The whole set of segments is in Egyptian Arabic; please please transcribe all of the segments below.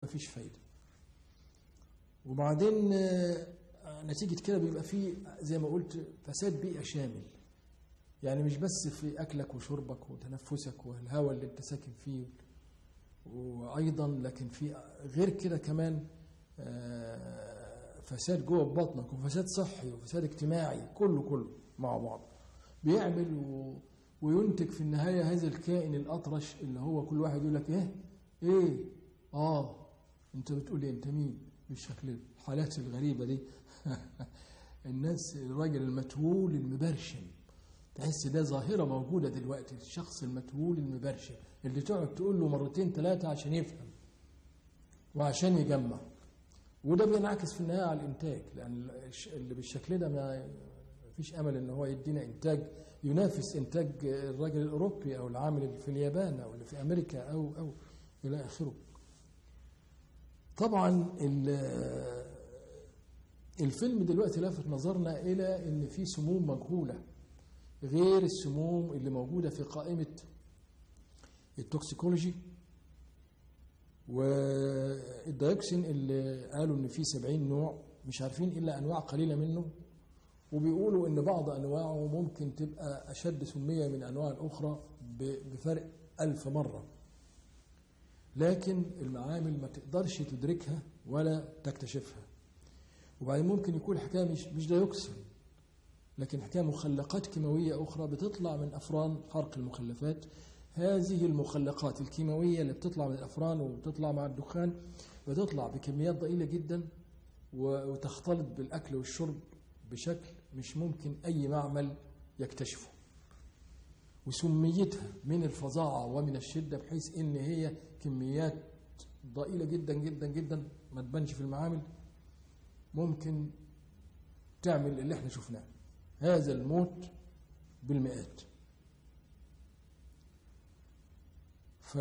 مفيش فايدة وبعدين آه، نتيجة كده بيبقى فيه زي ما قلت فساد بيئة شامل يعني مش بس في أكلك وشربك وتنفسك والهواء اللي أنت ساكن فيه وأيضا لكن في غير كده كمان آه، فساد جوه بطنك وفساد صحي وفساد اجتماعي كله كله مع بعض بيعمل و... وينتج في النهاية هذا الكائن الأطرش اللي هو كل واحد يقول لك إيه إيه آه أنت بتقول إيه أنت مين بالشكل الحالات الغريبة دي الناس الراجل المتهول المبرشم تحس ده ظاهرة موجودة دلوقتي الشخص المتهول المبرشم اللي تقعد تقول له مرتين ثلاثة عشان يفهم وعشان يجمع وده بينعكس في النهاية على الإنتاج لأن الش- اللي بالشكل ده ما فيش أمل إن هو يدينا إنتاج ينافس إنتاج الراجل الأوروبي أو العامل اللي في اليابان أو اللي في أمريكا أو أو إلى آخره طبعا ال- الفيلم دلوقتي لافت نظرنا إلى إن في سموم مجهولة غير السموم اللي موجودة في قائمة التوكسيكولوجي والديوكسين اللي قالوا ان فيه 70 نوع مش عارفين الا انواع قليله منه وبيقولوا ان بعض انواعه ممكن تبقى اشد سميه من انواع الاخرى ب- بفرق ألف مره لكن المعامل ما تقدرش تدركها ولا تكتشفها وبعدين ممكن يكون الحكايه مش مش ديوكسين لكن حكايه مخلقات كيماويه اخرى بتطلع من افران حرق المخلفات هذه المخلقات الكيماويه اللي بتطلع من الافران وبتطلع مع الدخان بتطلع بكميات ضئيله جدا و- وتختلط بالاكل والشرب بشكل مش ممكن اي معمل يكتشفه وسميتها من الفظاعه ومن الشده بحيث ان هي كميات ضئيله جدا جدا جدا ما تبانش في المعامل ممكن تعمل اللي احنا شفناه هذا الموت بالمئات ف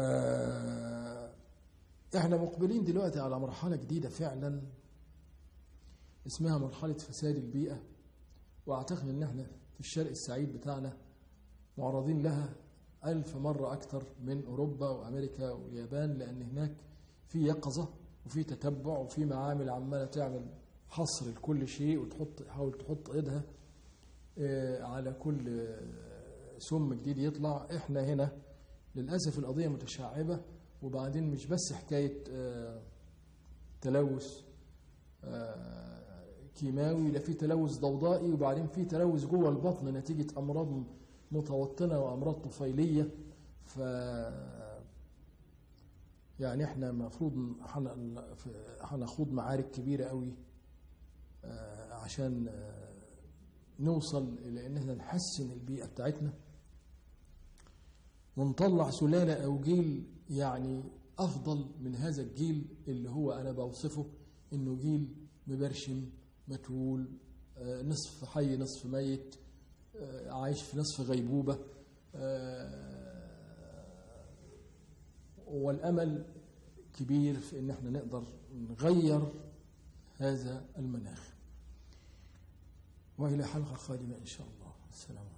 احنا مقبلين دلوقتي على مرحلة جديدة فعلا اسمها مرحلة فساد البيئة واعتقد ان احنا في الشرق السعيد بتاعنا معرضين لها ألف مرة أكثر من أوروبا وأمريكا واليابان لأن هناك في يقظة وفي تتبع وفي معامل عمالة تعمل حصر لكل شيء وتحط تحاول تحط ايدها آه، على كل آه، سم جديد يطلع احنا هنا للاسف القضيه متشعبه وبعدين مش بس حكايه آه، تلوث آه، كيماوي ده في تلوث ضوضائي وبعدين في تلوث جوه البطن نتيجه امراض متوطنه وامراض طفيليه ف يعني احنا المفروض هن- هنخوض معارك كبيره قوي آه، عشان آه، نوصل الى ان احنا نحسن البيئه بتاعتنا ونطلع سلاله او جيل يعني افضل من هذا الجيل اللي هو انا بوصفه انه جيل مبرشم متول آه، نصف حي نصف ميت آه، عايش في نصف غيبوبه آه، والامل كبير في ان احنا نقدر نغير هذا المناخ والى حلقه قادمه ان شاء الله السلام عليكم